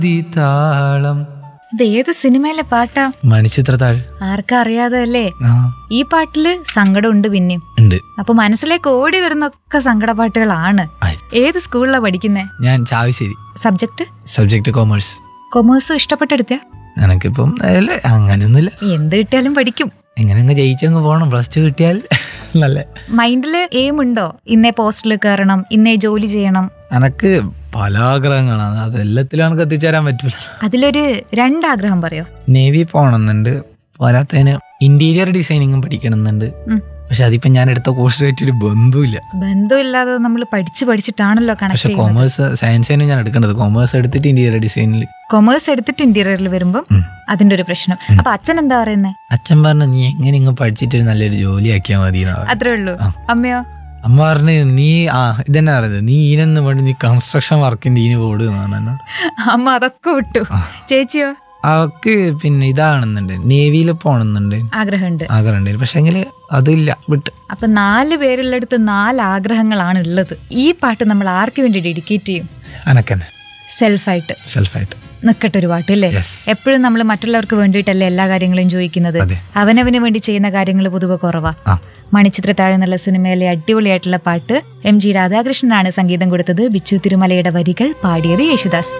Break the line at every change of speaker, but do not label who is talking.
താളം
ഇത് ഏത് സിനിമയിലെ പാട്ടാ
മണിച്ചിത്രത്താഴ്
ആർക്കാ അറിയാതല്ലേ
ആ
ഈ പാട്ടില് സങ്കടമുണ്ട് പിന്നെയും
ഉണ്ട്
അപ്പൊ മനസ്സിലേക്ക് ഓടി വരുന്നൊക്കെ സങ്കട പാട്ടുകളാണ്
ആയി.
ഏത് സ്കൂളിലാ പഠിക്കുന്നേ
ഞാൻ Chavassery
subject
subject commerce
commerce ഇഷ്ടപ്പെട്ടെടുത്ത
എനക്കിപ്പം അല്ല അങ്ങനെയൊന്നുമില്ല
എന്ത് കിട്ടിയാലും പഠിക്കും
എങ്ങനെ അങ്ങ് ജയിച്ചങ്ങ് പോകണം പ്ലസ് ടു കിട്ടിയാൽ നല്ല
മൈൻഡില് എയിം ഉണ്ടോ ഇന്നേ പോസ്റ്റിൽ കയറണം ഇന്നേ ജോലി ചെയ്യണം
എനക്ക് പല ആഗ്രഹങ്ങളാണ് അതെല്ലാത്തിലും എനിക്ക് എത്തിച്ചേരാൻ പറ്റൂല
അതിലൊരു രണ്ടാഗ്രഹം പറയോ
നേവി പോകണമെന്നുണ്ട് പോരാത്തതിന് ഇന്റീരിയർ ഡിസൈനിങ്ങും പഠിക്കണമെന്നുണ്ട്
ഉം.
പക്ഷെ അതിപ്പം ഞാൻ എടുത്ത കോഴ്സുമായിട്ട് ഒരു ബന്ധവുമില്ല
ബന്ധമില്ലാതെ നമ്മൾ പഠിച്ച് പഠിച്ചിട്ടാണല്ലോ കണക്ട്
പക്ഷെ
ചെയ്യുന്നത്
കോമേഴ്സ് സയൻസിനും ഞാൻ എടുക്കേണ്ടത് കോമേഴ്സ് എടുത്തിട്ട് ഇന്റീരിയർ ഡിസൈനിൽ
കൊമേഴ്സ് എടുത്തിട്ട് ഇന്റീരിയറിൽ വരുമ്പം അതിന്റെ ഒരു പ്രശ്നം അപ്പൊ അച്ഛൻ എന്താ പറയുന്നേ
അച്ഛൻ പറഞ്ഞു നീ എങ്ങനെ ഇങ്ങ് പഠിച്ചിട്ട് ഒരു നല്ലൊരു ജോലി ആക്കിയാൽ മതി എന്നാ പറഞ്ഞത്.
അത്രേ ഉള്ളൂ അമ്മയോ
അമ്മ പറഞ്ഞു നീ ആ ഇതന്നെ പറയുന്നത് നീ ഈനെന്ന് വേണ്ടി നീ കൺസ്ട്രക്ഷൻ വർക്കിന്റെ ഈന് പോട് എന്നാണ് എന്നോട്
അമ്മ അതൊക്കെ വിട്ടു ചേച്ചിയോ
അവക്ക് പിന്നെ ഇതാണെന്നുണ്ട് നേവിയിൽ പോകണമെന്നുണ്ട്
ആഗ്രഹമുണ്ട്
ആഗ്രഹമുണ്ട് പക്ഷെ എങ്കിൽ അതില്ല വിട്ട്
അപ്പൊ നാല് പേരുള്ളടുത്ത് നാല് ആഗ്രഹങ്ങളാണ് ഉള്ളത് ഈ പാട്ട് നമ്മൾ ആർക്ക് വേണ്ടി ഡെഡിക്കേറ്റ് ചെയ്യും
അനക്കന്നെ
സെൽഫായിട്ട്
സെൽഫായിട്ട്
നിക്കട്ടെ ഒരു പാട്ട് അല്ലേ
Yes.
എപ്പോഴും നമ്മൾ മറ്റുള്ളവർക്ക് വേണ്ടിയിട്ടല്ലേ എല്ലാ കാര്യങ്ങളും ചോദിക്കുന്നത്
അതെ.
അവനവന് വേണ്ടി ചെയ്യുന്ന കാര്യങ്ങൾ പൊതുവെ കുറവാ
ആ
മണിച്ചിത്രത്താഴ് എന്നുള്ള സിനിമയിലെ അടിപൊളിയായിട്ടുള്ള പാട്ട് എം ജി രാധാകൃഷ്ണനാണ് സംഗീതം കൊടുത്തത് ബിച്ചു തിരുമലയുടെ വരികൾ പാടിയത് യേശുദാസ്